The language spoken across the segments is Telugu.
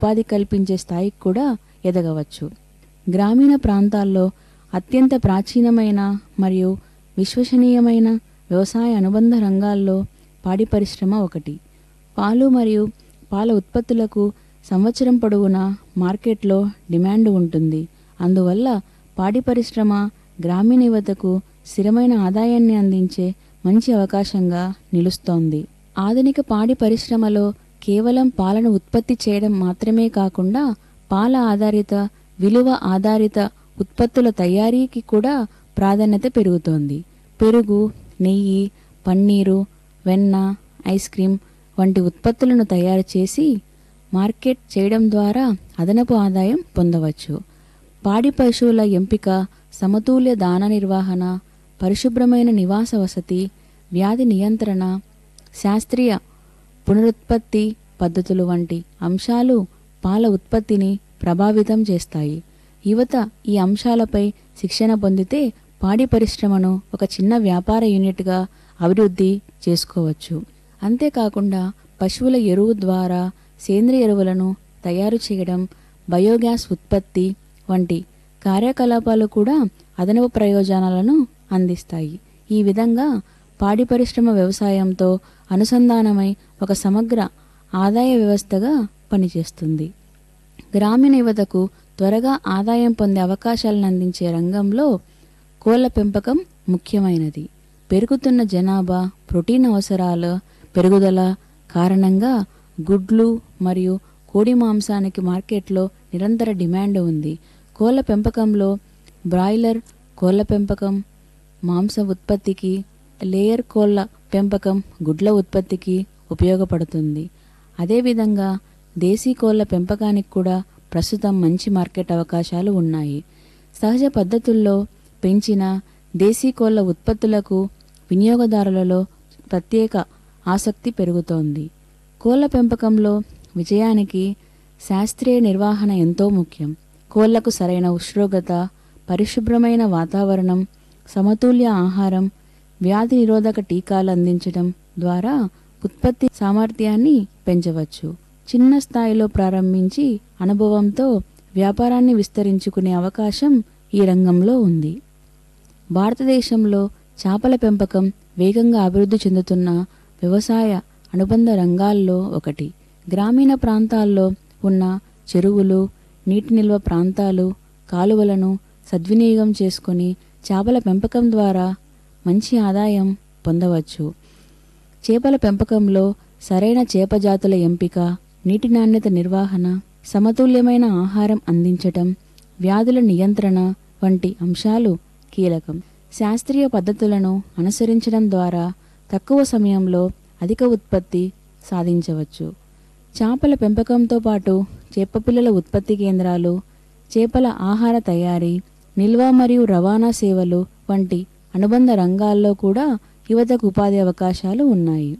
ఉపాధి కల్పించే స్థాయికి కూడా ఎదగవచ్చు గ్రామీణ ప్రాంతాల్లో అత్యంత ప్రాచీనమైన మరియు విశ్వసనీయమైన వ్యవసాయ అనుబంధ రంగాల్లో పాడి పరిశ్రమ ఒకటి పాలు మరియు పాల ఉత్పత్తులకు సంవత్సరం పొడవునా మార్కెట్లో డిమాండ్ ఉంటుంది అందువల్ల పాడి పరిశ్రమ గ్రామీణ యువతకు స్థిరమైన ఆదాయాన్ని అందించే మంచి అవకాశంగా నిలుస్తోంది ఆధునిక పాడి పరిశ్రమలో కేవలం పాలను ఉత్పత్తి చేయడం మాత్రమే కాకుండా పాల ఆధారిత విలువ ఆధారిత ఉత్పత్తుల తయారీకి కూడా ప్రాధాన్యత పెరుగుతోంది పెరుగు నెయ్యి పన్నీరు వెన్న ఐస్ క్రీం వంటి ఉత్పత్తులను తయారు చేసి మార్కెట్ చేయడం ద్వారా అదనపు ఆదాయం పొందవచ్చు పాడి పశువుల ఎంపిక సమతుల్య దాన నిర్వహణ పరిశుభ్రమైన నివాస వసతి వ్యాధి నియంత్రణ శాస్త్రీయ పునరుత్పత్తి పద్ధతులు వంటి అంశాలు పాల ఉత్పత్తిని ప్రభావితం చేస్తాయి యువత ఈ అంశాలపై శిక్షణ పొందితే పాడి పరిశ్రమను ఒక చిన్న వ్యాపార యూనిట్గా అభివృద్ధి చేసుకోవచ్చు అంతేకాకుండా పశువుల ఎరువు ద్వారా సేంద్రియ ఎరువులను తయారు చేయడం బయోగ్యాస్ ఉత్పత్తి వంటి కార్యకలాపాలు కూడా అదనపు ప్రయోజనాలను అందిస్తాయి ఈ విధంగా పాడి పరిశ్రమ వ్యవసాయంతో అనుసంధానమై ఒక సమగ్ర ఆదాయ వ్యవస్థగా పనిచేస్తుంది గ్రామీణ యువతకు త్వరగా ఆదాయం పొందే అవకాశాలను అందించే రంగంలో కోళ్ల పెంపకం ముఖ్యమైనది పెరుగుతున్న జనాభా ప్రోటీన్ అవసరాల పెరుగుదల కారణంగా గుడ్లు మరియు కోడి మాంసానికి మార్కెట్లో నిరంతర డిమాండ్ ఉంది కోళ్ల పెంపకంలో బ్రాయిలర్ కోళ్ల పెంపకం మాంస ఉత్పత్తికి లేయర్ కోళ్ల పెంపకం గుడ్ల ఉత్పత్తికి ఉపయోగపడుతుంది అదేవిధంగా దేశీ కోళ్ల పెంపకానికి కూడా ప్రస్తుతం మంచి మార్కెట్ అవకాశాలు ఉన్నాయి సహజ పద్ధతుల్లో పెంచిన దేశీ కోళ్ల ఉత్పత్తులకు వినియోగదారులలో ప్రత్యేక ఆసక్తి పెరుగుతోంది కోళ్ల పెంపకంలో విజయానికి శాస్త్రీయ నిర్వహణ ఎంతో ముఖ్యం కోళ్లకు సరైన ఉష్ణోగ్రత పరిశుభ్రమైన వాతావరణం సమతుల్య ఆహారం వ్యాధి నిరోధక టీకాలు అందించడం ద్వారా ఉత్పత్తి సామర్థ్యాన్ని పెంచవచ్చు చిన్న స్థాయిలో ప్రారంభించి అనుభవంతో వ్యాపారాన్ని విస్తరించుకునే అవకాశం ఈ రంగంలో ఉంది భారతదేశంలో చేపల పెంపకం వేగంగా అభివృద్ధి చెందుతున్న వ్యవసాయ అనుబంధ రంగాల్లో ఒకటి గ్రామీణ ప్రాంతాల్లో ఉన్న చెరువులు నీటి నిల్వ ప్రాంతాలు కాలువలను సద్వినియోగం చేసుకొని చేపల పెంపకం ద్వారా మంచి ఆదాయం పొందవచ్చు చేపల పెంపకంలో సరైన చేప జాతుల ఎంపిక నీటి నాణ్యత నిర్వహణ సమతుల్యమైన ఆహారం అందించటం వ్యాధుల నియంత్రణ వంటి అంశాలు కీలకం శాస్త్రీయ పద్ధతులను అనుసరించడం ద్వారా తక్కువ సమయంలో అధిక ఉత్పత్తి సాధించవచ్చు చేపల పెంపకంతో పాటు చేపపిల్లల ఉత్పత్తి కేంద్రాలు చేపల ఆహార తయారీ నిల్వ మరియు రవాణా సేవలు వంటి అనుబంధ రంగాల్లో కూడా యువతకు ఉపాధి అవకాశాలు ఉన్నాయి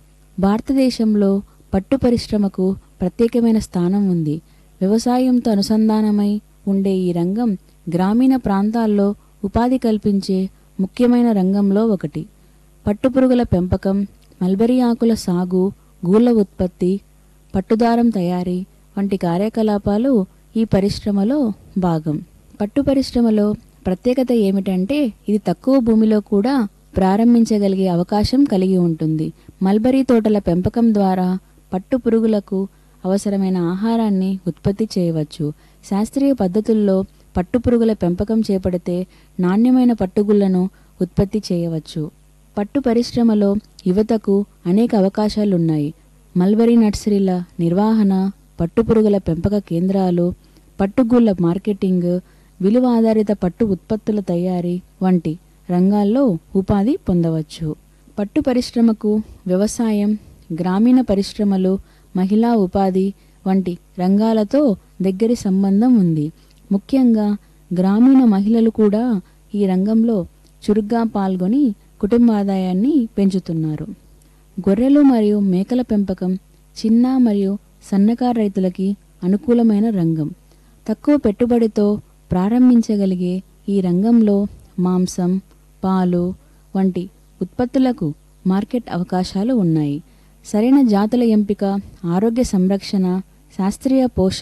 భారతదేశంలో పట్టు పరిశ్రమకు ప్రత్యేకమైన స్థానం ఉంది వ్యవసాయంతో అనుసంధానమై ఉండే ఈ రంగం గ్రామీణ ప్రాంతాల్లో ఉపాధి కల్పించే ముఖ్యమైన రంగంలో ఒకటి పట్టుపురుగుల పెంపకం మల్బరీ ఆకుల సాగు గూళ్ళ ఉత్పత్తి పట్టుదారం తయారీ వంటి కార్యకలాపాలు ఈ పరిశ్రమలో భాగం పట్టు పరిశ్రమలో ప్రత్యేకత ఏమిటంటే ఇది తక్కువ భూమిలో కూడా ప్రారంభించగలిగే అవకాశం కలిగి ఉంటుంది మల్బరీ తోటల పెంపకం ద్వారా పట్టు పురుగులకు అవసరమైన ఆహారాన్ని ఉత్పత్తి చేయవచ్చు శాస్త్రీయ పద్ధతుల్లో పట్టుపురుగుల పెంపకం చేపడితే నాణ్యమైన పట్టుగుళ్లను ఉత్పత్తి చేయవచ్చు పట్టు పరిశ్రమలో యువతకు అనేక అవకాశాలున్నాయి మల్బరీ నర్సరీల నిర్వహణ పట్టుపురుగుల పెంపక కేంద్రాలు పట్టుగుళ్ల మార్కెటింగ్ విలువ ఆధారిత పట్టు ఉత్పత్తుల తయారీ వంటి రంగాల్లో ఉపాధి పొందవచ్చు పట్టు పరిశ్రమకు వ్యవసాయం గ్రామీణ పరిశ్రమలు మహిళా ఉపాధి వంటి రంగాలతో దగ్గరి సంబంధం ఉంది ముఖ్యంగా గ్రామీణ మహిళలు కూడా ఈ రంగంలో చురుగ్గా పాల్గొని కుటుంబ ఆదాయాన్ని పెంచుతున్నారు గొర్రెలు మరియు మేకల పెంపకం చిన్న మరియు సన్నకారు రైతులకి అనుకూలమైన రంగం తక్కువ పెట్టుబడితో ప్రారంభించగలిగే ఈ రంగంలో మాంసం పాలు వంటి ఉత్పత్తులకు మార్కెట్ అవకాశాలు ఉన్నాయి సరైన జాతుల ఎంపిక ఆరోగ్య సంరక్షణ శాస్త్రీయ పోషణ